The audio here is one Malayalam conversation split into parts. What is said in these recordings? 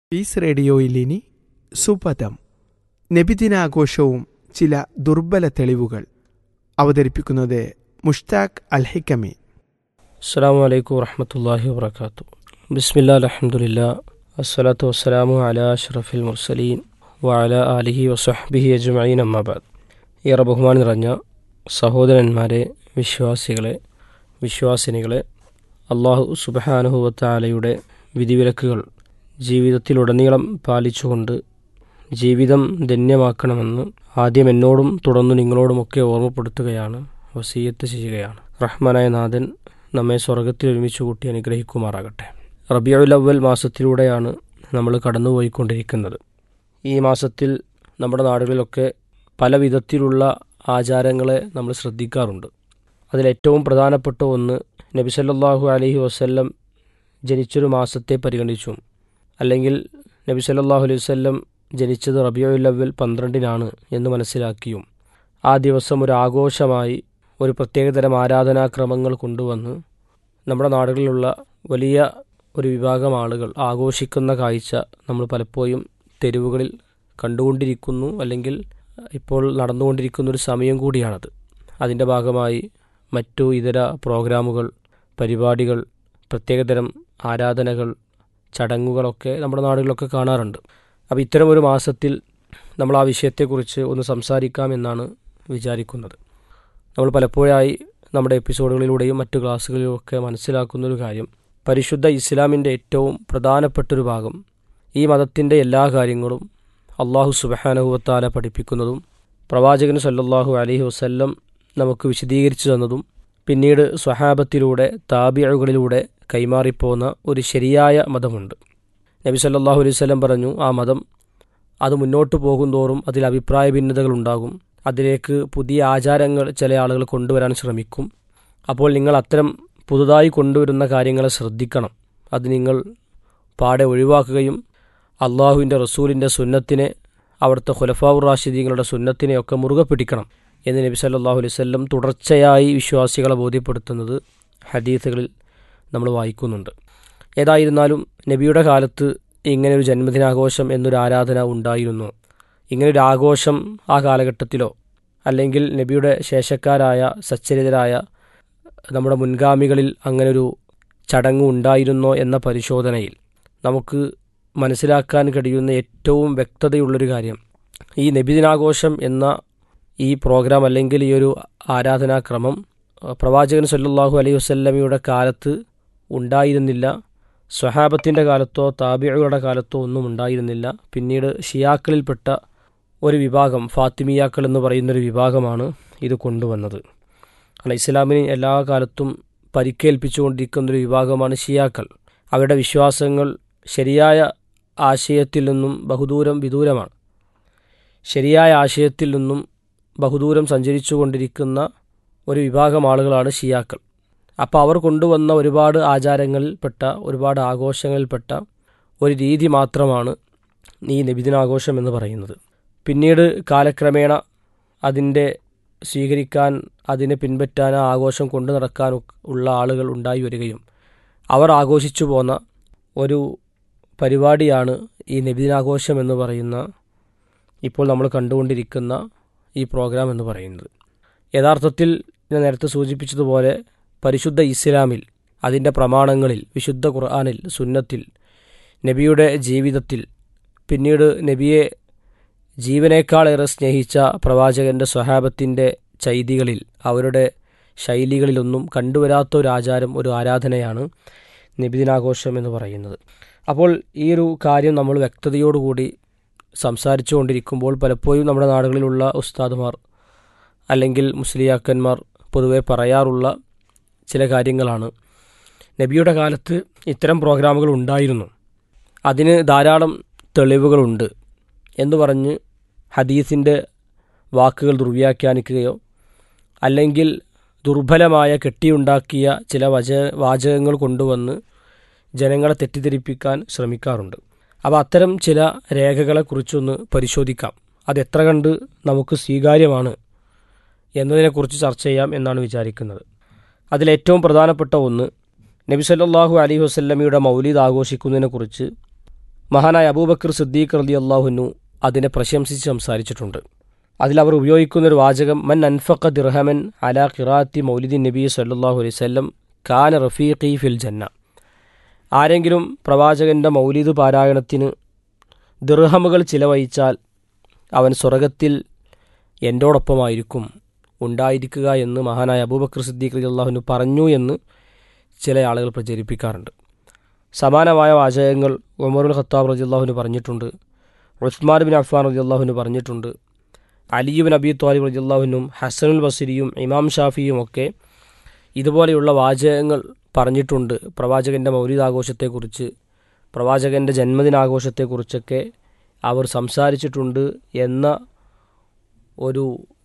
പീസ് റേഡിയോയിൽ ഇനി സുപഥം നബിദിനാഘോഷവും ചില ദുർബല തെളിവുകൾ അവതരിപ്പിക്കുന്നത് മുഷ്താഖ് അൽഹിക്കമി അസ്സാം വലൈക്കും വറഹമത്തല്ലാഹി വാബർക്കാത്തു ബിസ്മില്ലാ അലഹമുല്ല അസ്സലാത്തു വസ്സലാമു അല അഷ്റഫിൽ മുർസലീൻ വഅല ആലിഹി വസഹ്ബിഹി അജ്മഈൻ അമ്മാബാദ് ഏറെ ബഹുമാനം നിറഞ്ഞ സഹോദരന്മാരെ വിശ്വാസികളെ വിശ്വാസിനികളെ അള്ളാഹു സുബഹാനുഹുവത്താലയുടെ വിധിവിലക്കുകൾ ജീവിതത്തിലുടനീളം പാലിച്ചുകൊണ്ട് ജീവിതം ധന്യമാക്കണമെന്ന് ആദ്യം എന്നോടും തുടർന്ന് നിങ്ങളോടുമൊക്കെ ഓർമ്മപ്പെടുത്തുകയാണ് വസീയത്ത് ചെയ്യുകയാണ് റഹ്മാനായ നാഥൻ നമ്മെ സ്വർഗത്തിൽ ഒരുമിച്ച് കൂട്ടി അനുഗ്രഹിക്കുമാറാകട്ടെ റബിയുൽ അവൽ മാസത്തിലൂടെയാണ് നമ്മൾ കടന്നുപോയിക്കൊണ്ടിരിക്കുന്നത് ഈ മാസത്തിൽ നമ്മുടെ നാടുകളിലൊക്കെ പല വിധത്തിലുള്ള ആചാരങ്ങളെ നമ്മൾ ശ്രദ്ധിക്കാറുണ്ട് അതിലേറ്റവും പ്രധാനപ്പെട്ട ഒന്ന് നബി സല്ലല്ലാഹു അലൈഹി വസല്ലം ജനിച്ചൊരു മാസത്തെ പരിഗണിച്ചും അല്ലെങ്കിൽ നബി സല്ലല്ലാഹു അലൈഹി വസല്ലം ജനിച്ചത് റബിയുൽ അവൽ പന്ത്രണ്ടിനാണ് എന്ന് മനസ്സിലാക്കിയും ആ ദിവസം ഒരു ആഘോഷമായി ഒരു പ്രത്യേകതരം ആരാധനാക്രമങ്ങൾ കൊണ്ടുവന്ന് നമ്മുടെ നാടുകളിലുള്ള വലിയ ഒരു വിഭാഗം ആളുകൾ ആഘോഷിക്കുന്ന കാഴ്ച നമ്മൾ പലപ്പോഴും തെരുവുകളിൽ കണ്ടുകൊണ്ടിരിക്കുന്നു അല്ലെങ്കിൽ ഇപ്പോൾ നടന്നുകൊണ്ടിരിക്കുന്ന ഒരു സമയം കൂടിയാണത് അതിൻ്റെ ഭാഗമായി മറ്റു ഇതര പ്രോഗ്രാമുകൾ പരിപാടികൾ പ്രത്യേകതരം ആരാധനകൾ ചടങ്ങുകളൊക്കെ നമ്മുടെ നാടുകളിലൊക്കെ കാണാറുണ്ട് അപ്പോൾ ഇത്തരം ഒരു മാസത്തിൽ നമ്മൾ ആ വിഷയത്തെക്കുറിച്ച് ഒന്ന് സംസാരിക്കാമെന്നാണ് വിചാരിക്കുന്നത് നമ്മൾ പലപ്പോഴായി നമ്മുടെ എപ്പിസോഡുകളിലൂടെയും മറ്റു ക്ലാസ്സുകളിലുമൊക്കെ മനസ്സിലാക്കുന്ന ഒരു കാര്യം പരിശുദ്ധ ഇസ്ലാമിൻ്റെ ഏറ്റവും പ്രധാനപ്പെട്ടൊരു ഭാഗം ഈ മതത്തിൻ്റെ എല്ലാ കാര്യങ്ങളും അള്ളാഹു സുബഹാനഹുവത്താല പഠിപ്പിക്കുന്നതും പ്രവാചകൻ സല്ലല്ലാഹു അലൈഹി വസല്ലം നമുക്ക് വിശദീകരിച്ചു തന്നതും പിന്നീട് സ്വഹാബത്തിലൂടെ താബിയകളിലൂടെ കൈമാറിപ്പോന്ന ഒരു ശരിയായ മതമുണ്ട് നബി സല്ലല്ലാഹു അലൈഹി വസല്ലം പറഞ്ഞു ആ മതം അത് മുന്നോട്ട് പോകുന്തോറും അതിൽ അഭിപ്രായ ഭിന്നതകൾ ഉണ്ടാകും അതിലേക്ക് പുതിയ ആചാരങ്ങൾ ചില ആളുകൾ കൊണ്ടുവരാൻ ശ്രമിക്കും അപ്പോൾ നിങ്ങൾ അത്തരം പുതുതായി കൊണ്ടുവരുന്ന കാര്യങ്ങളെ ശ്രദ്ധിക്കണം അത് നിങ്ങൾ പാടെ ഒഴിവാക്കുകയും അള്ളാഹുവിൻ്റെ റസൂലിൻ്റെ സുന്നത്തിനെ അവിടുത്തെ ഖുലഫാവുർ റാഷിദീങ്ങളുടെ സുന്നത്തിനെയൊക്കെ മുറുകെ പിടിക്കണം എന്ന് നബി സല്ലല്ലാഹു അലൈഹി വസല്ലം തുടർച്ചയായി വിശ്വാസികളെ ബോധ്യപ്പെടുത്തുന്നത് ഹദീസുകളിൽ നമ്മൾ വായിക്കുന്നുണ്ട് ഏതായിരുന്നാലും നബിയുടെ കാലത്ത് ഇങ്ങനെ ഒരു ജന്മദിനാഘോഷം എന്നൊരു ആരാധന ഉണ്ടായിരുന്നു ഇങ്ങനൊരു ആഘോഷം ആ കാലഘട്ടത്തിലോ അല്ലെങ്കിൽ നബിയുടെ ശേഷക്കാരായ സച്ചരിതരായ നമ്മുടെ മുൻഗാമികളിൽ അങ്ങനൊരു ചടങ്ങ് ഉണ്ടായിരുന്നോ എന്ന പരിശോധനയിൽ നമുക്ക് മനസ്സിലാക്കാൻ കഴിയുന്ന ഏറ്റവും വ്യക്തതയുള്ളൊരു കാര്യം ഈ നബിദിനാഘോഷം എന്ന ഈ പ്രോഗ്രാം അല്ലെങ്കിൽ ഈ ഒരു ആരാധനാക്രമം പ്രവാചകൻ സല്ലല്ലാഹു അലൈഹി വസല്ലമയുടെ കാലത്ത് ഉണ്ടായിരുന്നില്ല സ്വഹാബത്തിൻ്റെ കാലത്തോ താബികളുടെ കാലത്തോ ഒന്നും ഉണ്ടായിരുന്നില്ല പിന്നീട് ഷിയാക്കളിൽപ്പെട്ട ഒരു വിഭാഗം ഫാത്തിമിയാക്കൾ എന്ന് പറയുന്നൊരു വിഭാഗമാണ് ഇത് കൊണ്ടുവന്നത് അല്ല ഇസ്ലാമിന് എല്ലാ കാലത്തും പരിക്കേൽപ്പിച്ചുകൊണ്ടിരിക്കുന്നൊരു വിഭാഗമാണ് ഷിയാക്കൾ അവരുടെ വിശ്വാസങ്ങൾ ശരിയായ ആശയത്തിൽ നിന്നും ബഹുദൂരം വിദൂരമാണ് ശരിയായ ആശയത്തിൽ നിന്നും ബഹുദൂരം സഞ്ചരിച്ചു കൊണ്ടിരിക്കുന്ന ഒരു വിഭാഗം ആളുകളാണ് ഷിയാക്കൾ അപ്പോൾ അവർ കൊണ്ടുവന്ന ഒരുപാട് ആചാരങ്ങളിൽപ്പെട്ട ഒരുപാട് ആഘോഷങ്ങളിൽപ്പെട്ട ഒരു രീതി മാത്രമാണ് ഈ നബിദിനാഘോഷം എന്ന് പറയുന്നത് പിന്നീട് കാലക്രമേണ അതിൻ്റെ സ്വീകരിക്കാൻ അതിനെ പിൻപറ്റാൻ ആ ആഘോഷം കൊണ്ടു നടക്കാൻ ഉള്ള ആളുകൾ ഉണ്ടായി വരികയും അവർ ആഘോഷിച്ചു പോന്ന ഒരു പരിപാടിയാണ് ഈ നബിദിനാഘോഷം എന്ന് പറയുന്ന ഇപ്പോൾ നമ്മൾ കണ്ടുകൊണ്ടിരിക്കുന്ന ഈ പ്രോഗ്രാം എന്ന് പറയുന്നത് യഥാർത്ഥത്തിൽ ഞാൻ നേരത്തെ സൂചിപ്പിച്ചതുപോലെ പരിശുദ്ധ ഇസ്ലാമിൽ അതിൻ്റെ പ്രമാണങ്ങളിൽ വിശുദ്ധ ഖുർആാനിൽ സുന്നത്തിൽ നബിയുടെ ജീവിതത്തിൽ പിന്നീട് നബിയെ ജീവനേക്കാളേറെ സ്നേഹിച്ച പ്രവാചകൻ്റെ സ്വഹാബത്തിൻ്റെ ചൈതികളിൽ അവരുടെ ശൈലികളിലൊന്നും കണ്ടുവരാത്ത ഒരു ആചാരം ഒരു ആരാധനയാണ് നബിദിനാഘോഷം എന്ന് പറയുന്നത് അപ്പോൾ ഈ ഒരു കാര്യം നമ്മൾ വ്യക്തതയോടുകൂടി സംസാരിച്ചു കൊണ്ടിരിക്കുമ്പോൾ പലപ്പോഴും നമ്മുടെ നാടുകളിലുള്ള ഉസ്താദുമാർ അല്ലെങ്കിൽ മുസ്ലിയാക്കന്മാർ പൊതുവെ പറയാറുള്ള ചില കാര്യങ്ങളാണ് നബിയുടെ കാലത്ത് ഇത്തരം പ്രോഗ്രാമുകൾ ഉണ്ടായിരുന്നു അതിന് ധാരാളം തെളിവുകളുണ്ട് എന്ന് പറഞ്ഞ് ഹദീസിൻ്റെ വാക്കുകൾ ദുർവ്യാഖ്യാനിക്കുകയോ അല്ലെങ്കിൽ ദുർബലമായ കെട്ടിയുണ്ടാക്കിയ ചില വച വാചകങ്ങൾ കൊണ്ടുവന്ന് ജനങ്ങളെ തെറ്റിദ്ധരിപ്പിക്കാൻ ശ്രമിക്കാറുണ്ട് അപ്പോൾ അത്തരം ചില രേഖകളെക്കുറിച്ചൊന്ന് പരിശോധിക്കാം അതെത്ര കണ്ട് നമുക്ക് സ്വീകാര്യമാണ് എന്നതിനെക്കുറിച്ച് ചർച്ച ചെയ്യാം എന്നാണ് വിചാരിക്കുന്നത് അതിലേറ്റവും പ്രധാനപ്പെട്ട ഒന്ന് നബി സല്ലല്ലാഹു അലൈഹി വസല്ലമയുടെ മൗലീദ് ആഘോഷിക്കുന്നതിനെക്കുറിച്ച് മഹാനായ അബൂബക്കർ സിദ്ദീഖ് റലി അള്ളാഹുനു അതിനെ പ്രശംസിച്ച് സംസാരിച്ചിട്ടുണ്ട് അതിലവർ ഉപയോഗിക്കുന്ന ഒരു വാചകം മൻ അൻഫഖ ദിർഹമൻ അല ഖിറാത്തി മൗലിദി നബി സല്ലാഹു അലൈഹി സ്വല്ലം ഖാൻ റഫീഖി ഫിൽ ജന്ന ആരെങ്കിലും പ്രവാചകന്റെ മൗലിദ് പാരായണത്തിന് ദിർഹമുകൾ ചിലവഴിച്ചാൽ അവൻ സ്വർഗത്തിൽ എൻ്റോടൊപ്പമായിരിക്കും ഉണ്ടായിരിക്കുക എന്ന് മഹാനായ അബൂബക്കർ സിദ്ദീഖ് റലി അള്ളാഹുനു പറഞ്ഞു എന്ന് ചില ആളുകൾ പ്രചരിപ്പിക്കാറുണ്ട് സമാനമായ വാചകങ്ങൾ ഉമറുൽ ഖത്താബ് റജിയല്ലാഹുവിന് പറഞ്ഞിട്ടുണ്ട് ഉസ്മാൻ ബിൻ അഫ്ഫാൻ റജിയല്ലാഹുവിന് പറഞ്ഞിട്ടുണ്ട് അലിയുബിൻ അബി ത്വാലിബ് റജിയല്ലാഹുവിനും ഹസനുൽ ബസരിയും ഇമാം ഷാഫിയും ഒക്കെ ഇതുപോലെയുള്ള വാചകങ്ങൾ പറഞ്ഞിട്ടുണ്ട് പ്രവാചകൻ്റെ മൗലികാഘോഷത്തെക്കുറിച്ച് പ്രവാചകൻ്റെ ജന്മദിനാഘോഷത്തെക്കുറിച്ചൊക്കെ അവർ സംസാരിച്ചിട്ടുണ്ട് എന്ന ഒരു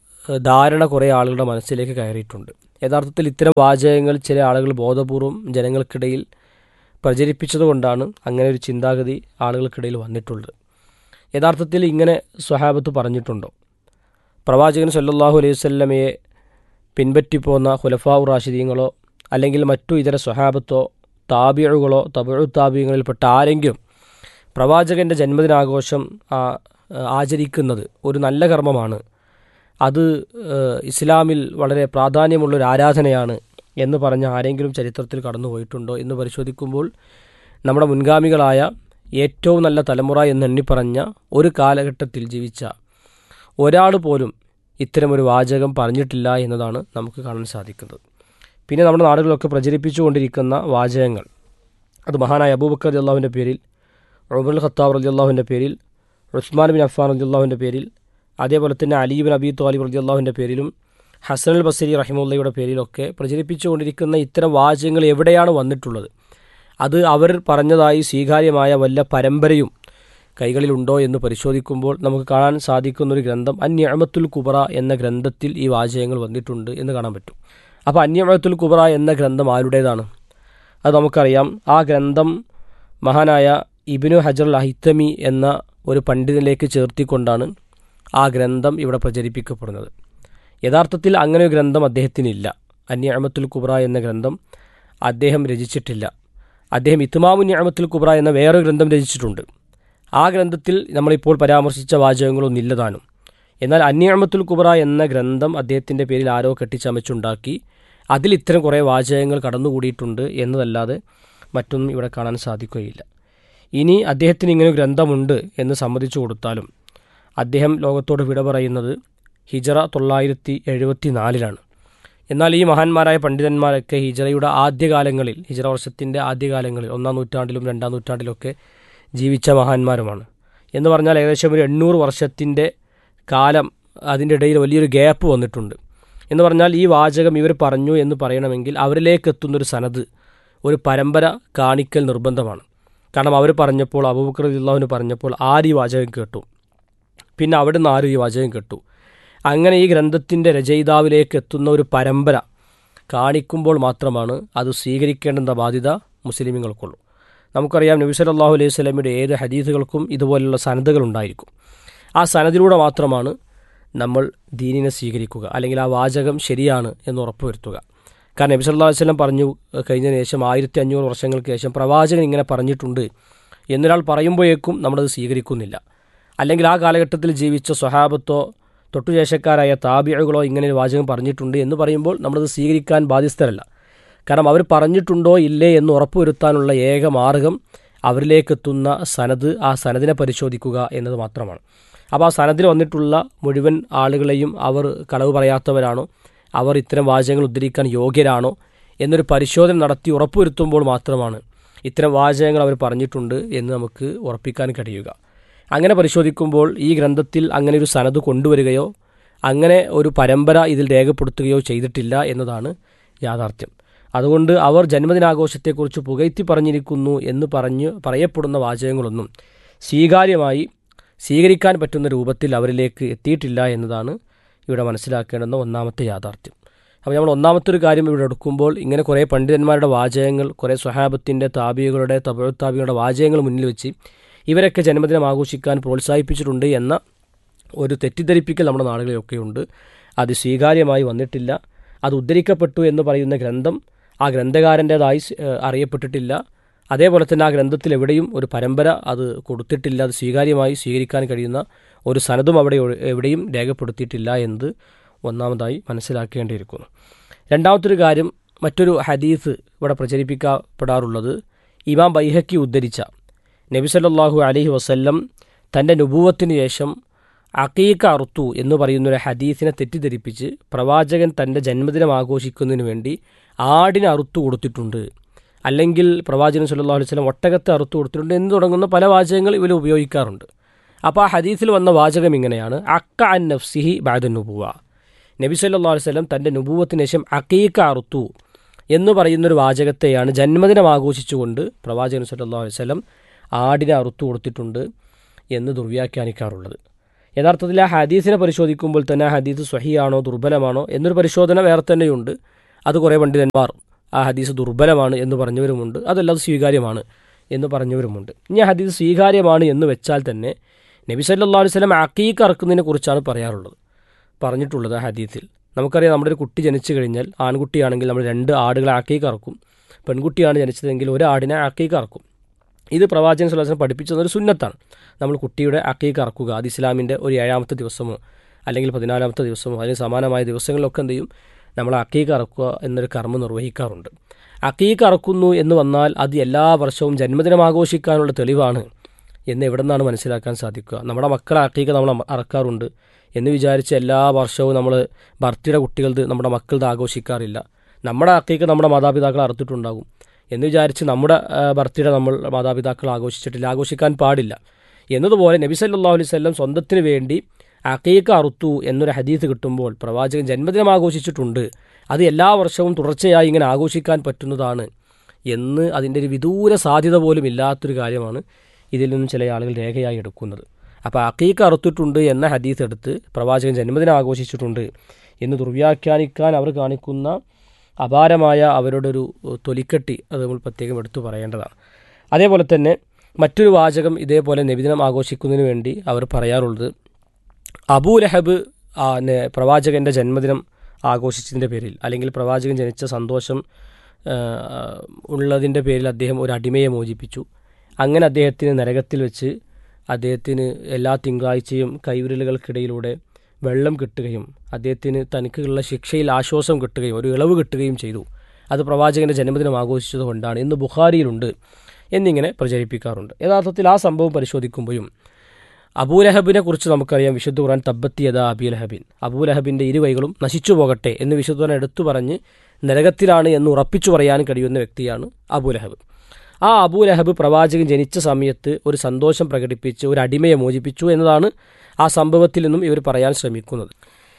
ധാരണ കുറേ ആളുകളുടെ മനസ്സിലേക്ക് കയറിയിട്ടുണ്ട് യഥാർത്ഥത്തിൽ ഇത്തരം വാചകങ്ങൾ ചില ആളുകൾ ബോധപൂർവം ജനങ്ങൾക്കിടയിൽ പ്രചരിപ്പിച്ചതുകൊണ്ടാണ് അങ്ങനെ ഒരു ചിന്താഗതി ആളുകൾക്കിടയിൽ വന്നിട്ടുള്ളത് യഥാർത്ഥത്തിൽ ഇങ്ങനെ സ്വഹാബത്ത് പറഞ്ഞിട്ടുണ്ടോ പ്രവാചകൻ സല്ലാഹു അലൈഹി വല്ലമയെ പിൻപറ്റിപ്പോന്ന ഹുലഫാഉ റാഷിദീങ്ങളോ അല്ലെങ്കിൽ മറ്റു ഇതര സ്വഹാബത്തോ താബിഴുകളോ തബഴു താബിയങ്ങളിൽപ്പെട്ട ആരെങ്കിലും പ്രവാചകൻ്റെ ജന്മദിനാഘോഷം ആചരിക്കുന്നത് ഒരു നല്ല കർമ്മമാണ് അത് ഇസ്ലാമിൽ വളരെ പ്രാധാന്യമുള്ളൊരു ആരാധനയാണ് എന്ന് പറഞ്ഞ ആരെങ്കിലും ചരിത്രത്തിൽ കടന്നുപോയിട്ടുണ്ടോ എന്ന് പരിശോധിക്കുമ്പോൾ നമ്മുടെ മുൻഗാമികളായ ഏറ്റവും നല്ല തലമുറ എന്നെണ്ണി പറഞ്ഞ ഒരു കാലഘട്ടത്തിൽ ജീവിച്ച ഒരാൾ പോലും ഇത്തരമൊരു വാചകം പറഞ്ഞിട്ടില്ല എന്നതാണ് നമുക്ക് കാണാൻ സാധിക്കുന്നത് പിന്നെ നമ്മുടെ നാടുകളിലൊക്കെ പ്രചരിപ്പിച്ചുകൊണ്ടിരിക്കുന്ന വാചകങ്ങൾ അത് മഹാനായ അബൂബക്കർ റതി അള്ളാഹുവിൻ്റെ പേരിൽ ഉമർ ഖത്താബ് റതി അള്ളാഹുവിൻ്റെ പേരിൽ ഉസ്മാൻ ബിൻ അഫ്ഫാൻ റതി അള്ളാഹുവിൻ്റെ പേരിൽ അതേപോലെ തന്നെ അലീബിൻ അബി ത്വാലിബ് റതി അള്ളാഹുവിൻ്റെ പേരിലും ഹസൻ അൽ ബസരി റഹിമുള്ളയുടെ പേരിലൊക്കെ പ്രചരിപ്പിച്ചുകൊണ്ടിരിക്കുന്ന ഇത്തരം വാചകങ്ങൾ എവിടെയാണ് വന്നിട്ടുള്ളത് അത് അവർ പറഞ്ഞതായി സ്വീകാര്യമായ വല്ല പരമ്പരയും കൈകളിലുണ്ടോ എന്ന് പരിശോധിക്കുമ്പോൾ നമുക്ക് കാണാൻ സാധിക്കുന്ന ഒരു ഗ്രന്ഥം അന്യമത്തുൽ കുബറ എന്ന ഗ്രന്ഥത്തിൽ ഈ വാചകങ്ങൾ വന്നിട്ടുണ്ട് എന്ന് കാണാൻ പറ്റും അപ്പോൾ അന്യമത്തുൽ കുബറ എന്ന ഗ്രന്ഥം ആരുടേതാണ് അത് നമുക്കറിയാം ആ ഗ്രന്ഥം മഹാനായ ഇബിനു ഹജർ അഹിത്തമി എന്ന ഒരു പണ്ഡിതനിലേക്ക് ചേർത്തിക്കൊണ്ടാണ് ആ ഗ്രന്ഥം ഇവിടെ പ്രചരിപ്പിക്കപ്പെടുന്നത് യഥാർത്ഥത്തിൽ അങ്ങനെ ഒരു ഗ്രന്ഥം അദ്ദേഹത്തിനില്ല അന്യമത്തുൽ കുബ്ര എന്ന ഗ്രന്ഥം അദ്ദേഹം രചിച്ചിട്ടില്ല അദ്ദേഹം ഇത്മാമു ഞാമത്തുൽ കുബ്ര എന്ന വേറൊരു ഗ്രന്ഥം രചിച്ചിട്ടുണ്ട് ആ ഗ്രന്ഥത്തിൽ നമ്മളിപ്പോൾ പരാമർശിച്ച വാചകങ്ങളൊന്നും ഇല്ലതാനും എന്നാൽ അന്യാമത്തുൽ കുബ്ര എന്ന ഗ്രന്ഥം അദ്ദേഹത്തിൻ്റെ പേരിൽ ആരോ കെട്ടിച്ചമച്ചുണ്ടാക്കി അതിൽ ഇത്തരം കുറേ വാചകങ്ങൾ കടന്നുകൂടിയിട്ടുണ്ട് എന്നതല്ലാതെ മറ്റൊന്നും ഇവിടെ കാണാൻ സാധിക്കുകയില്ല ഇനി അദ്ദേഹത്തിന് ഇങ്ങനെ ഒരു ഗ്രന്ഥമുണ്ട് എന്ന് സമ്മതിച്ചു കൊടുത്താലും അദ്ദേഹം ലോകത്തോട് വിട പറയുന്നത് ഹിജറ തൊള്ളായിരത്തി എഴുപത്തി നാലിലാണ് എന്നാൽ ഈ മഹാന്മാരായ പണ്ഡിതന്മാരൊക്കെ ഹിജറയുടെ ആദ്യകാലങ്ങളിൽ ഹിജറ വർഷത്തിൻ്റെ ആദ്യകാലങ്ങളിൽ ഒന്നാം നൂറ്റാണ്ടിലും രണ്ടാം നൂറ്റാണ്ടിലൊക്കെ ജീവിച്ച മഹാന്മാരുമാണ് എന്ന് പറഞ്ഞാൽ ഏകദേശം ഒരു എണ്ണൂറ് വർഷത്തിൻ്റെ കാലം അതിൻ്റെ ഇടയിൽ വലിയൊരു ഗ്യാപ്പ് വന്നിട്ടുണ്ട് എന്ന് പറഞ്ഞാൽ ഈ വാചകം ഇവർ പറഞ്ഞു എന്ന് പറയണമെങ്കിൽ അവരിലേക്ക് എത്തുന്നൊരു സനത് ഒരു പരമ്പര കാണിക്കൽ നിർബന്ധമാണ് കാരണം അവർ പറഞ്ഞപ്പോൾ അബൂബക്കർ അള്ളാഹുവിന് പറഞ്ഞപ്പോൾ ആര് ഈ വാചകം കേട്ടു പിന്നെ അവിടെ നിന്ന് ആരും ഈ വാചകം കേട്ടു അങ്ങനെ ഈ ഗ്രന്ഥത്തിൻ്റെ രചയിതാവിലേക്ക് എത്തുന്ന ഒരു പരമ്പര കാണിക്കുമ്പോൾ മാത്രമാണ് അത് സ്വീകരിക്കേണ്ടുന്ന ബാധ്യത മുസ്ലിമുകൾക്കുള്ളൂ നമുക്കറിയാം നബി സല്ലല്ലാഹു അലൈഹി സ്വലമിയുടെ ഏത് ഹദീസുകൾക്കും ഇതുപോലുള്ള സനദുകൾ ഉണ്ടായിരിക്കും ആ സനദിലൂടെ മാത്രമാണ് നമ്മൾ ദീനിനെ സ്വീകരിക്കുക അല്ലെങ്കിൽ ആ വാചകം ശരിയാണ് എന്ന് ഉറപ്പുവരുത്തുക കാരണം നബി സല്ലല്ലാഹു അലൈഹി വസല്ലം പറഞ്ഞു കഴിഞ്ഞതിന് ശേഷം ആയിരത്തി അഞ്ഞൂറ് വർഷങ്ങൾക്ക് ശേഷം പ്രവാചകൻ ഇങ്ങനെ പറഞ്ഞിട്ടുണ്ട് എന്നൊരാൾ പറയുമ്പോഴേക്കും നമ്മളത് സ്വീകരിക്കുന്നില്ല അല്ലെങ്കിൽ ആ കാലഘട്ടത്തിൽ ജീവിച്ച സ്വഹാബത്തോ തൊട്ടുശേഷക്കാരായ താബിഴകളോ ഇങ്ങനെ ഒരു വാചകം പറഞ്ഞിട്ടുണ്ട് എന്ന് പറയുമ്പോൾ നമ്മളത് സ്വീകരിക്കാൻ ബാധ്യസ്ഥരല്ല കാരണം അവർ പറഞ്ഞിട്ടുണ്ടോ ഇല്ലേ എന്ന് ഉറപ്പുവരുത്താനുള്ള ഏക മാർഗം അവരിലേക്കെത്തുന്ന സനത് ആ സനദിനെ പരിശോധിക്കുക എന്നത് മാത്രമാണ് അപ്പോൾ ആ സനദിൽ വന്നിട്ടുള്ള മുഴുവൻ ആളുകളെയും അവർ കളവ് പറയാത്തവരാണോ അവർ ഇത്തരം വാചകങ്ങൾ ഉദ്ധരിക്കാൻ യോഗ്യരാണോ എന്നൊരു പരിശോധന നടത്തി ഉറപ്പുവരുത്തുമ്പോൾ മാത്രമാണ് ഇത്തരം വാചകങ്ങൾ അവർ പറഞ്ഞിട്ടുണ്ട് എന്ന് നമുക്ക് ഉറപ്പിക്കാൻ കഴിയുക അങ്ങനെ പരിശോധിക്കുമ്പോൾ ഈ ഗ്രന്ഥത്തിൽ അങ്ങനെ ഒരു സനത് കൊണ്ടുവരികയോ അങ്ങനെ ഒരു പരമ്പര ഇതിൽ രേഖപ്പെടുത്തുകയോ ചെയ്തിട്ടില്ല എന്നതാണ് യാഥാർത്ഥ്യം അതുകൊണ്ട് അവർ ജന്മദിനാഘോഷത്തെക്കുറിച്ച് പുകഴ്ത്തി പറഞ്ഞിരിക്കുന്നു എന്ന് പറഞ്ഞ് പറയപ്പെടുന്ന വാചകങ്ങളൊന്നും സ്വീകാര്യമായി സ്വീകരിക്കാൻ പറ്റുന്ന രൂപത്തിൽ അവരിലേക്ക് എത്തിയിട്ടില്ല എന്നതാണ് ഇവിടെ മനസ്സിലാക്കേണ്ടുന്ന ഒന്നാമത്തെ യാഥാർത്ഥ്യം അപ്പോൾ നമ്മൾ ഒന്നാമത്തെ ഒരു കാര്യം ഇവിടെ എടുക്കുമ്പോൾ ഇങ്ങനെ കുറേ പണ്ഡിതന്മാരുടെ വാചകങ്ങൾ കുറേ സ്വഹാബത്തിൻ്റെ താബികളുടെ തപഴത്താബികളുടെ വാചകങ്ങൾ മുന്നിൽ വെച്ച് ഇവരൊക്കെ ജന്മദിനം ആഘോഷിക്കാൻ പ്രോത്സാഹിപ്പിച്ചിട്ടുണ്ട് എന്ന ഒരു തെറ്റിദ്ധരിപ്പിക്കൽ നമ്മുടെ നാടുകളിലൊക്കെയുണ്ട് അത് സ്വീകാര്യമായി വന്നിട്ടില്ല അത് ഉദ്ധരിക്കപ്പെട്ടു എന്ന് പറയുന്ന ഗ്രന്ഥം ആ ഗ്രന്ഥകാരൻ്റേതായി അറിയപ്പെട്ടിട്ടില്ല അതേപോലെ തന്നെ ആ ഗ്രന്ഥത്തിൽ എവിടെയും ഒരു പരമ്പര അത് കൊടുത്തിട്ടില്ല അത് സ്വീകാര്യമായി സ്വീകരിക്കാൻ കഴിയുന്ന ഒരു സനതും അവിടെ ഒ- എവിടെയും രേഖപ്പെടുത്തിയിട്ടില്ല എന്ന് ഒന്നാമതായി മനസ്സിലാക്കേണ്ടിയിരിക്കുന്നു രണ്ടാമത്തൊരു കാര്യം മറ്റൊരു ഹദീസ് ഇവിടെ പ്രചരിപ്പിക്കപ്പെടാറുള്ളത് ഇമാം ബൈഹക്കി ഉദ്ധരിച്ച നബി സല്ലല്ലാഹു അലൈഹി വസല്ലം തൻ്റെ നുബൂവത്തിന് ശേഷം അക്കീക്ക അറുത്തു എന്ന് പറയുന്നൊരു ഹദീസിനെ തെറ്റിദ്ധരിപ്പിച്ച് പ്രവാചകൻ തൻ്റെ ജന്മദിനം ആഘോഷിക്കുന്നതിന് വേണ്ടി ആടിനെ അറുത്തു കൊടുത്തിട്ടുണ്ട് അല്ലെങ്കിൽ പ്രവാചകൻ സല്ലല്ലാഹു അലൈഹി വസല്ലം ഒട്ടകത്തെ അറുത്തു കൊടുത്തിട്ടുണ്ട് എന്ന് തുടങ്ങുന്ന പല വാചകങ്ങൾ ഇവർ ഉപയോഗിക്കാറുണ്ട് അപ്പോൾ ആ ഹദീസിൽ വന്ന വാചകം ഇങ്ങനെയാണ് അക്ക അൻ നഫ്സിഹി ബാദ നുബുവ നബി സല്ലല്ലാഹു അലൈഹി വസല്ലം തൻ്റെ നുബൂവത്തിന് ശേഷം അക്കീക്ക അറുത്തു എന്ന് പറയുന്നൊരു വാചകത്തെയാണ് ജന്മദിനം ആഘോഷിച്ചുകൊണ്ട് പ്രവാചകൻ സല്ലല്ലാഹു അലൈഹി വസല്ലം ആടിനെ അറുത്തു കൊടുത്തിട്ടുണ്ട് എന്ന് ദുർവ്യാഖ്യാനിക്കാറുള്ളത് യഥാർത്ഥത്തിൽ ആ ഹദീസിനെ പരിശോധിക്കുമ്പോൾ തന്നെ ആ ഹദീസ് സ്വഹിയാണോ ദുർബലമാണോ എന്നൊരു പരിശോധന വേറെ തന്നെയുണ്ട് അത് കുറേ പണ്ഡിതന്മാർ ആ ഹദീസ് ദുർബലമാണ് എന്ന് പറഞ്ഞവരുമുണ്ട് അതല്ലാതെ സ്വീകാര്യമാണ് എന്ന് പറഞ്ഞവരുമുണ്ട് ഇനി ആ ഹദീസ് സ്വീകാര്യമാണ് എന്ന് വെച്ചാൽ തന്നെ നബി സല്ലല്ലാഹു അലൈഹി വസല്ലം അക്കീക്ക് അറക്കുന്നതിനെ കുറിച്ചാണ് പറയാറുള്ളത് പറഞ്ഞിട്ടുള്ളത് ആ ഹദീസിൽ നമുക്കറിയാം നമ്മുടെ ഒരു കുട്ടി ജനിച്ചു കഴിഞ്ഞാൽ ആൺകുട്ടിയാണെങ്കിൽ നമ്മൾ രണ്ട് ആടുകളെ ആക്കീക്ക് അറക്കും പെൺകുട്ടിയാണ് ജനിച്ചതെങ്കിൽ ഒരു ആടിനെ ആക്കീക്ക് അറക്കും ഇത് പ്രവാചകൻ സുല്ലാസ്ലം പഠിപ്പിച്ചത് ഒരു സുന്നത്താണ് നമ്മൾ കുട്ടിയുടെ അക്കീക്ക് അറക്കുക അത് ഇസ്ലാമിൻ്റെ ഒരു ഏഴാമത്തെ ദിവസമോ അല്ലെങ്കിൽ പതിനാലാമത്തെ ദിവസമോ അല്ലെങ്കിൽ സമാനമായ ദിവസങ്ങളിലൊക്കെ എന്ത് ചെയ്യും നമ്മൾ അക്കീക്ക് അറക്കുക എന്നൊരു കർമ്മം നിർവഹിക്കാറുണ്ട് അക്കീക്ക് അറക്കുന്നു എന്ന് വന്നാൽ അത് എല്ലാ വർഷവും ജന്മദിനം ആഘോഷിക്കാനുള്ള തെളിവാണ് എന്ന് എവിടെ നിന്നാണ് മനസ്സിലാക്കാൻ സാധിക്കുക നമ്മുടെ മക്കളെ അക്കീക്ക് നമ്മൾ അറക്കാറുണ്ട് എന്ന് വിചാരിച്ച് എല്ലാ വർഷവും നമ്മൾ ബർത്ത്ഡേ കുട്ടികളത് നമ്മുടെ മക്കളത് ആഘോഷിക്കാറില്ല നമ്മുടെ അക്കീക്ക് നമ്മുടെ മാതാപിതാക്കൾ അറുത്തിട്ടുണ്ടാകും എന്ന് വിചാരിച്ച് നമ്മുടെ ബർത്ത്ഡേ നമ്മൾ മാതാപിതാക്കൾ ആഘോഷിച്ചിട്ടില്ല ആഘോഷിക്കാൻ പാടില്ല എന്നതുപോലെ നബി സല്ലല്ലാഹു അലൈഹി വസല്ലം സ്വന്തത്തിന് വേണ്ടി അക്കീക്ക അറുത്തു എന്നൊരു ഹദീസ് കിട്ടുമ്പോൾ പ്രവാചകൻ ജന്മദിനം ആഘോഷിച്ചിട്ടുണ്ട് അത് എല്ലാ വർഷവും തുടർച്ചയായി ഇങ്ങനെ ആഘോഷിക്കാൻ പറ്റുന്നതാണ് എന്ന് അതിൻ്റെ ഒരു വിദൂര സാധ്യത പോലും ഇല്ലാത്തൊരു കാര്യമാണ് ഇതിൽ നിന്നും ചില ആളുകൾ രേഖയായി എടുക്കുന്നത് അപ്പോൾ അക്കീക്ക അറുത്തിട്ടുണ്ട് എന്ന ഹദീസ് എടുത്ത് പ്രവാചകൻ ജന്മദിനം ആഘോഷിച്ചിട്ടുണ്ട് എന്ന് ദുർവ്യാഖ്യാനിക്കാൻ അവർ കാണിക്കുന്ന അപാരമായ അവരുടെ ഒരു തൊലിക്കെട്ടി അത് നമ്മൾ പ്രത്യേകം എടുത്തു പറയേണ്ടതാണ് അതേപോലെ തന്നെ മറ്റൊരു വാചകം ഇതേപോലെ നബിദിനം ആഘോഷിക്കുന്നതിന് വേണ്ടി അവർ പറയാറുള്ളത് അബൂ ലഹബ് ആ, നെ- പ്രവാചകൻ്റെ ജന്മദിനം ആഘോഷിച്ചതിൻ്റെ പേരിൽ അല്ലെങ്കിൽ പ്രവാചകൻ ജനിച്ച സന്തോഷം ആ, ഉള്ളതിൻ്റെ പേരിൽ അദ്ദേഹം ഒരു അടിമയെ മോചിപ്പിച്ചു അങ്ങനെ അദ്ദേഹത്തിന് നരകത്തിൽ വെച്ച് അദ്ദേഹത്തിന് എല്ലാ തിങ്കളാഴ്ചയും കൈവിരലുകൾക്കിടയിലൂടെ വെള്ളം കിട്ടുകയും അദ്ദേഹത്തിന് തനിക്കുള്ള ശിക്ഷയിൽ ആശ്വാസം കിട്ടുകയും ഒരു ഇളവ് കിട്ടുകയും ചെയ്തു അത് പ്രവാചകൻ്റെ ജന്മദിനം ആഘോഷിച്ചത് കൊണ്ടാണ് ഇന്ന് ബുഖാരിയിലുണ്ട് എന്നിങ്ങനെ പ്രചരിപ്പിക്കാറുണ്ട് യഥാർത്ഥത്തിൽ ആ സംഭവം പരിശോധിക്കുമ്പോഴും അബൂലഹബിനെ കുറിച്ച് നമുക്കറിയാം വിശുദ്ധ ഖുർആൻ തബ്ബത്തിയത അബീലഹബിൻ അബൂലഹബിൻ്റെ ഇരുകൈകളും നശിച്ചു പോകട്ടെ എന്ന് വിശുദ്ധ ഖുർആൻ എടുത്തു പറഞ്ഞ് നരകത്തിലാണ് എന്ന് ഉറപ്പിച്ചു പറയാൻ കഴിയുന്ന വ്യക്തിയാണ് അബൂലഹബ് ആ അബൂലഹബ് പ്രവാചകൻ ജനിച്ച സമയത്ത് ഒരു സന്തോഷം പ്രകടിപ്പിച്ച് ഒരു അടിമയെ മോചിപ്പിച്ചു എന്നതാണ് ആ സംഭവത്തിൽ നിന്നും ഇവർ പറയാൻ ശ്രമിക്കുന്നത്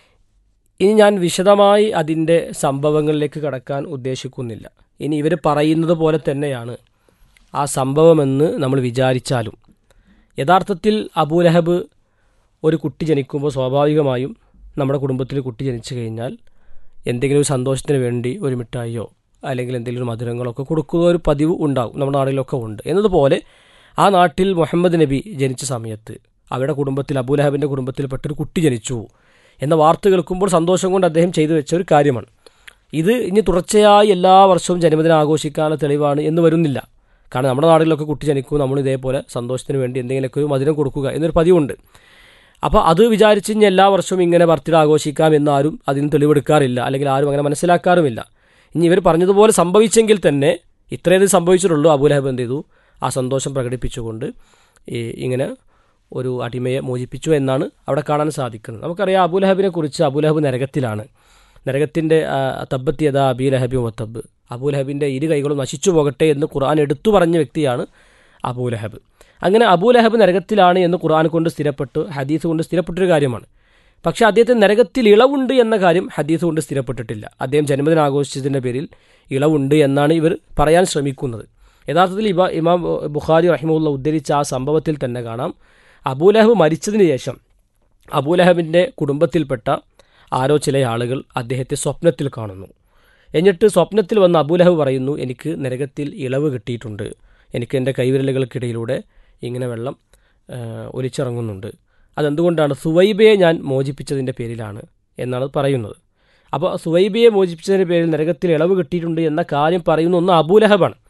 ഇനി ഞാൻ വിശദമായി അതിൻ്റെ സംഭവങ്ങളിലേക്ക് കടക്കാൻ ഉദ്ദേശിക്കുന്നില്ല ഇനി ഇവർ പറയുന്നത് പോലെ തന്നെയാണ് ആ സംഭവമെന്ന് നമ്മൾ വിചാരിച്ചാലും യഥാർത്ഥത്തിൽ അബൂലഹബ് ഒരു കുട്ടി ജനിക്കുമ്പോൾ സ്വാഭാവികമായും നമ്മുടെ കുടുംബത്തിൽ കുട്ടി ജനിച്ചു കഴിഞ്ഞാൽ എന്തെങ്കിലും ഒരു സന്തോഷത്തിന് വേണ്ടി ഒരു മിഠായിയോ അല്ലെങ്കിൽ എന്തെങ്കിലും ഒരു മധുരങ്ങളൊക്കെ കൊടുക്കുന്ന ഒരു പതിവ് ഉണ്ടാകും നമ്മുടെ നാട്ടിലൊക്കെ ഉണ്ട് എന്നതുപോലെ ആ നാട്ടിൽ മുഹമ്മദ് നബി ജനിച്ച സമയത്ത് അവരുടെ കുടുംബത്തിൽ അബൂലഹബിൻ്റെ കുടുംബത്തിൽപ്പെട്ടൊരു കുട്ടി ജനിച്ചു എന്ന വാർത്ത കേൾക്കുമ്പോൾ സന്തോഷം കൊണ്ട് അദ്ദേഹം ചെയ്തു വെച്ച ഒരു കാര്യമാണ് ഇത് ഇനി തുടർച്ചയായി എല്ലാ വർഷവും ജന്മദിനം ആഘോഷിക്കാനുള്ള തെളിവാണ് എന്ന് വരുന്നില്ല കാരണം നമ്മുടെ നാടുകളിലൊക്കെ കുട്ടി ജനിക്കും നമ്മൾ ഇതേപോലെ സന്തോഷത്തിന് വേണ്ടി എന്തെങ്കിലുമൊക്കെ ഒരു മധുരം കൊടുക്കുക എന്നൊരു പതിവുണ്ട് അപ്പോൾ അത് വിചാരിച്ച് ഇനി എല്ലാ വർഷവും ഇങ്ങനെ ബർത്ത്ഡേ ആഘോഷിക്കാം എന്നാരും അതിന് തെളിവെടുക്കാറില്ല അല്ലെങ്കിൽ ആരും അങ്ങനെ മനസ്സിലാക്കാറുമില്ല ഇനി ഇവർ പറഞ്ഞതുപോലെ സംഭവിച്ചെങ്കിൽ തന്നെ ഇത്രയേ സംഭവിച്ചിട്ടുള്ളൂ അബൂലഹബ് എന്ത് ചെയ്തു ആ സന്തോഷം പ്രകടിപ്പിച്ചുകൊണ്ട് ഈ ഇങ്ങനെ ഒരു അടിമയെ മോചിപ്പിച്ചു എന്നാണ് അവിടെ കാണാൻ സാധിക്കുന്നത് നമുക്കറിയാം അബൂലഹബിനെ കുറിച്ച് അബൂലഹബ് നരകത്തിലാണ് നരകത്തിൻ്റെ തബ്ബത്തിയത അബീലഹബി മൊത്തബ് അബൂലഹബിൻ്റെ ഇരു കൈകളും നശിച്ചു പോകട്ടെ എന്ന് ഖുർആൻ എടുത്തു പറഞ്ഞ വ്യക്തിയാണ് അബൂലഹബ് അങ്ങനെ അബൂലഹബ് നരകത്തിലാണ് എന്ന് ഖുർആൻ കൊണ്ട് സ്ഥിരപ്പെട്ടു ഹദീസ് കൊണ്ട് സ്ഥിരപ്പെട്ടൊരു കാര്യമാണ് പക്ഷേ അദ്ദേഹത്തിന് നരകത്തിൽ ഇളവുണ്ട് എന്ന കാര്യം ഹദീസ് കൊണ്ട് സ്ഥിരപ്പെട്ടിട്ടില്ല അദ്ദേഹം ജന്മദിനം ആഘോഷിച്ചതിൻ്റെ പേരിൽ ഇളവുണ്ട് എന്നാണ് ഇവർ പറയാൻ ശ്രമിക്കുന്നത് യഥാർത്ഥത്തിൽ ഇബ ഇമാം ബുഖാരി റഹിമുള്ള ഉദ്ധരിച്ച ആ സംഭവത്തിൽ തന്നെ കാണാം അബൂലഹബ് മരിച്ചതിന് ശേഷം അബൂലഹബിൻ്റെ കുടുംബത്തിൽപ്പെട്ട ആരോ ചില ആളുകൾ അദ്ദേഹത്തെ സ്വപ്നത്തിൽ കാണുന്നു എന്നിട്ട് സ്വപ്നത്തിൽ വന്ന അബൂലഹബ് പറയുന്നു എനിക്ക് നരകത്തിൽ ഇളവ് കിട്ടിയിട്ടുണ്ട് എനിക്ക് എൻ്റെ കൈവിരലുകൾക്കിടയിലൂടെ ഇങ്ങനെ വെള്ളം ആ, ഒലിച്ചിറങ്ങുന്നുണ്ട് അതെന്തുകൊണ്ടാണ് സുവൈബയെ ഞാൻ മോചിപ്പിച്ചതിൻ്റെ പേരിലാണ് എന്നാണ് പറയുന്നത് അപ്പോൾ സുവൈബയെ മോചിപ്പിച്ചതിൻ്റെ പേരിൽ നരകത്തിൽ ഇളവ് കിട്ടിയിട്ടുണ്ട് എന്ന കാര്യം പറയുന്ന ഒന്ന് അബൂലഹബാണ്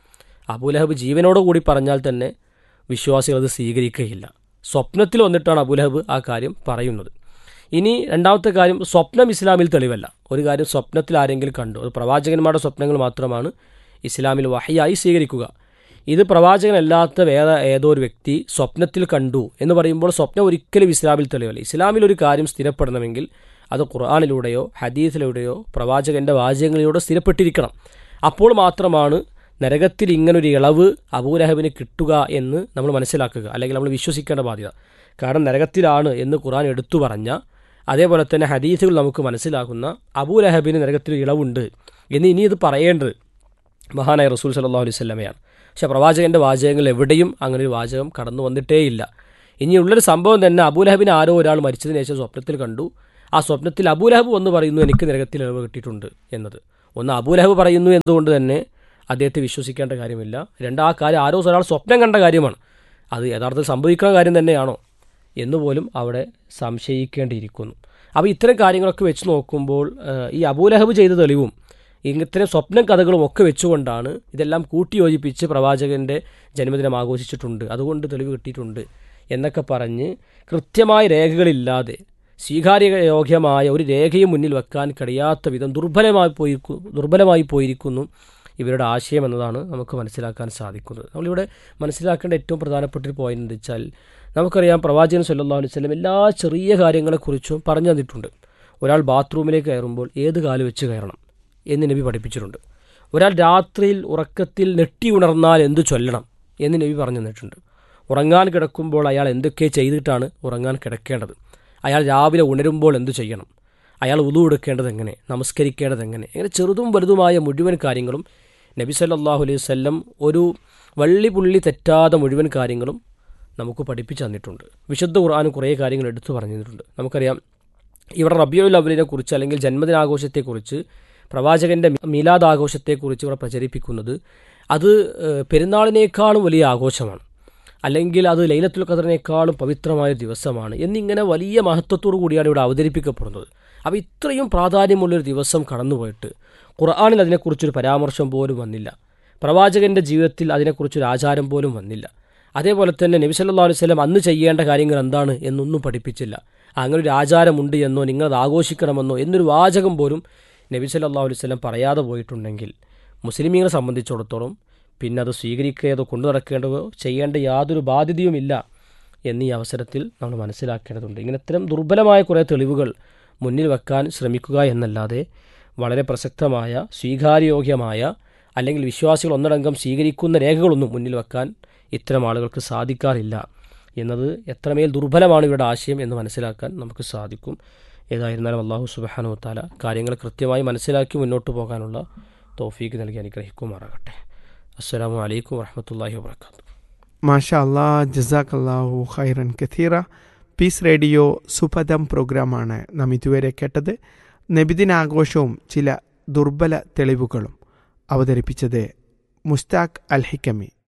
അബൂലഹബ് ജീവനോട് കൂടി പറഞ്ഞാൽ തന്നെ വിശ്വാസികൾ അത് സ്വീകരിക്കുകയില്ല സ്വപ്നത്തിൽ വന്നിട്ടാണ് അബൂലഹബ് ആ കാര്യം പറയുന്നത് ഇനി രണ്ടാമത്തെ കാര്യം സ്വപ്നം ഇസ്ലാമിൽ തെളിവല്ല ഒരു കാര്യം സ്വപ്നത്തിൽ ആരെങ്കിലും കണ്ടു അത് പ്രവാചകന്മാരുടെ സ്വപ്നങ്ങൾ മാത്രമാണ് ഇസ്ലാമിൽ വഹയായി സ്വീകരിക്കുക ഇത് പ്രവാചകനല്ലാത്ത വേറെ ഏതോ ഒരു വ്യക്തി സ്വപ്നത്തിൽ കണ്ടു എന്ന് പറയുമ്പോൾ സ്വപ്നം ഒരിക്കലും ഇസ്ലാമിൽ തെളിവല്ല ഇസ്ലാമിൽ ഒരു കാര്യം സ്ഥിരപ്പെടണമെങ്കിൽ അത് ഖുർആാനിലൂടെയോ ഹദീസിലൂടെയോ പ്രവാചകന്റെ വാചകങ്ങളിലൂടെ സ്ഥിരപ്പെട്ടിരിക്കണം അപ്പോൾ മാത്രമാണ് നരകത്തിൽ ഇങ്ങനൊരു ഇളവ് അബൂലഹബിന് കിട്ടുക എന്ന് നമ്മൾ മനസ്സിലാക്കുക അല്ലെങ്കിൽ നമ്മൾ വിശ്വസിക്കേണ്ട ബാധ്യത കാരണം നരകത്തിലാണ് എന്ന് ഖുർആൻ എടുത്തു പറഞ്ഞ അതേപോലെ തന്നെ ഹദീസുകൾ നമുക്ക് മനസ്സിലാക്കുന്ന അബൂലഹബിന് നരകത്തിൽ ഇളവുണ്ട് എന്ന് ഇനി ഇത് പറയേണ്ടത് മഹാനായ റസൂൽ സല്ലാ അലൈഹി സ്വലമയാണ് പക്ഷേ പ്രവാചകന്റെ വാചകങ്ങൾ എവിടെയും അങ്ങനെ ഒരു വാചകം കടന്നു വന്നിട്ടേയില്ല ഇനിയുള്ളൊരു സംഭവം തന്നെ അബൂലഹബിന് ആരോ ഒരാൾ മരിച്ചതിന് ശേഷം സ്വപ്നത്തിൽ കണ്ടു ആ സ്വപ്നത്തിൽ അബൂലഹബ് വന്ന് പറയുന്നു എനിക്ക് നരകത്തിൽ ഇളവ് കിട്ടിയിട്ടുണ്ട് എന്നത് ഒന്ന് അബൂലഹബ് പറയുന്നു എന്നതുകൊണ്ട് തന്നെ അദ്ദേഹത്തെ വിശ്വസിക്കേണ്ട കാര്യമില്ല രണ്ട് ആ കാര്യം ആരോ ഒരാൾ സ്വപ്നം കണ്ട കാര്യമാണ് അത് യഥാർത്ഥത്തിൽ സംഭവിക്കുന്ന കാര്യം തന്നെയാണോ എന്നുപോലും അവിടെ സംശയിക്കേണ്ടിയിരിക്കുന്നു അപ്പോൾ ഇത്തരം കാര്യങ്ങളൊക്കെ വെച്ച് നോക്കുമ്പോൾ ഈ അബൂലഹബ് ചെയ്ത തെളിവും ഇത്തരം സ്വപ്നം കഥകളും ഒക്കെ വെച്ചുകൊണ്ടാണ് ഇതെല്ലാം കൂട്ടിയോജിപ്പിച്ച് പ്രവാചകന്റെ ജന്മദിനം ആഘോഷിച്ചിട്ടുണ്ട് അതുകൊണ്ട് തെളിവ് കിട്ടിയിട്ടുണ്ട് എന്നൊക്കെ പറഞ്ഞ് കൃത്യമായ രേഖകളില്ലാതെ സ്വീകാര്യയോഗ്യമായ ഒരു രേഖയും മുന്നിൽ വെക്കാൻ കഴിയാത്ത വിധം ദുർബലമായി പോയിരിക്കു ദുർബലമായി പോയിരിക്കുന്നു ഇവരുടെ ആശയം എന്നതാണ് നമുക്ക് മനസ്സിലാക്കാൻ സാധിക്കുന്നത് നമ്മളിവിടെ മനസ്സിലാക്കേണ്ട ഏറ്റവും പ്രധാനപ്പെട്ട ഒരു പോയിന്റ് എന്താ വെച്ചാൽ നമുക്കറിയാം പ്രവാചകൻ സല്ലാ അലൈഹി സ്വലം എല്ലാ ചെറിയ കാര്യങ്ങളെക്കുറിച്ചും പറഞ്ഞു തന്നിട്ടുണ്ട് ഒരാൾ ബാത്റൂമിലേക്ക് കയറുമ്പോൾ ഏത് കാല് വെച്ച് കയറണം എന്ന് നബി പഠിപ്പിച്ചിട്ടുണ്ട് ഒരാൾ രാത്രിയിൽ ഉറക്കത്തിൽ നെട്ടി ഉണർന്നാൽ എന്തു ചൊല്ലണം എന്ന് നബി പറഞ്ഞു തന്നിട്ടുണ്ട് ഉറങ്ങാൻ കിടക്കുമ്പോൾ അയാൾ എന്തൊക്കെ ചെയ്തിട്ടാണ് ഉറങ്ങാൻ കിടക്കേണ്ടത് അയാൾ രാവിലെ ഉണരുമ്പോൾ എന്തു ചെയ്യണം അയാൾ ഉതു എടുക്കേണ്ടത് എങ്ങനെ നമസ്കരിക്കേണ്ടത് എങ്ങനെ ഇങ്ങനെ ചെറുതും വലുതുമായ മുഴുവൻ കാര്യങ്ങളും നബി സല്ലാഹു അലൈഹി വല്ലം ഒരു വള്ളി പുള്ളി തെറ്റാതെ മുഴുവൻ കാര്യങ്ങളും നമുക്ക് പഠിപ്പിച്ചു തന്നിട്ടുണ്ട് വിശുദ്ധ ഖുർആാനും കുറേ കാര്യങ്ങൾ എടുത്തു പറഞ്ഞു തന്നിട്ടുണ്ട് നമുക്കറിയാം ഇവിടെ റബിയുൽ അവലിനെ കുറിച്ച് അല്ലെങ്കിൽ ജന്മദിനാഘോഷത്തെക്കുറിച്ച് പ്രവാചകന്റെ മീലാദ് ആഘോഷത്തെക്കുറിച്ച് ഇവിടെ പ്രചരിപ്പിക്കുന്നത് അത് പെരുന്നാളിനേക്കാളും വലിയ ആഘോഷമാണ് അല്ലെങ്കിൽ അത് ലൈലത്തുൽ ഖദറിനേക്കാളും പവിത്രമായ ദിവസമാണ് എന്നിങ്ങനെ വലിയ മഹത്വത്തോടു കൂടിയാണ് ഇവിടെ അവതരിപ്പിക്കപ്പെടുന്നത് അപ്പോൾ ഇത്രയും പ്രാധാന്യമുള്ളൊരു ദിവസം കടന്നുപോയിട്ട് ഖുർആാനിൽ അതിനെക്കുറിച്ചൊരു പരാമർശം പോലും വന്നില്ല പ്രവാചകന്റെ ജീവിതത്തിൽ അതിനെക്കുറിച്ചൊരു ആചാരം പോലും വന്നില്ല അതേപോലെ തന്നെ നബി സല്ലാ അലൈഹി സ്വലം അന്ന് ചെയ്യേണ്ട കാര്യങ്ങൾ എന്താണ് എന്നൊന്നും പഠിപ്പിച്ചില്ല അങ്ങനെ ഒരു ആചാരമുണ്ട് എന്നോ നിങ്ങളത് ആഘോഷിക്കണമെന്നോ എന്നൊരു വാചകം പോലും നബി സല്ലാ അലൈഹി സ്വലം പറയാതെ പോയിട്ടുണ്ടെങ്കിൽ മുസ്ലിമീങ്ങളെ സംബന്ധിച്ചിടത്തോളം പിന്നെ അത് സ്വീകരിക്കുകയോ കൊണ്ടു നടക്കേണ്ടതോ ചെയ്യേണ്ട യാതൊരു ബാധ്യതയുമില്ല എന്നീ അവസരത്തിൽ നമ്മൾ മനസ്സിലാക്കേണ്ടതുണ്ട് ഇങ്ങനെ ഇത്തരം ദുർബലമായ കുറേ തെളിവുകൾ മുന്നിൽ വെക്കാൻ ശ്രമിക്കുക എന്നല്ലാതെ വളരെ പ്രസക്തമായ സ്വീകാര്യോഗ്യമായ അല്ലെങ്കിൽ വിശ്വാസികൾ ഒന്നടങ്കം സ്വീകരിക്കുന്ന രേഖകളൊന്നും മുന്നിൽ വെക്കാൻ ഇത്തരം ആളുകൾക്ക് സാധിക്കാറില്ല എന്നത് എത്രമേൽ ദുർബലമാണ് ഇവരുടെ ആശയം എന്ന് മനസ്സിലാക്കാൻ നമുക്ക് സാധിക്കും ഏതായിരുന്നാലും അള്ളാഹു സുബാനു താല കാര്യങ്ങൾ കൃത്യമായി മനസ്സിലാക്കി മുന്നോട്ട് പോകാനുള്ള തോഫീക്ക് നൽകി അനുഗ്രഹിക്കുമാറാകട്ടെ അസ്സാം വലൈക്കും വർഹമത്തല്ലാഹി വാത്തു മാഷാ അല്ലാ ജസാഖ് അല്ലാഹു ഖൈറൻ കഥീറ പീസ് റേഡിയോ സുപദം പ്രോഗ്രാമാണ് നാം ഇതുവരെ കേട്ടത് നബിദിനാഘോഷവും ചില ദുർബല തെളിവുകളും അവതരിപ്പിച്ചത് മുസ്താഖ് അൽ ഹിക്കമി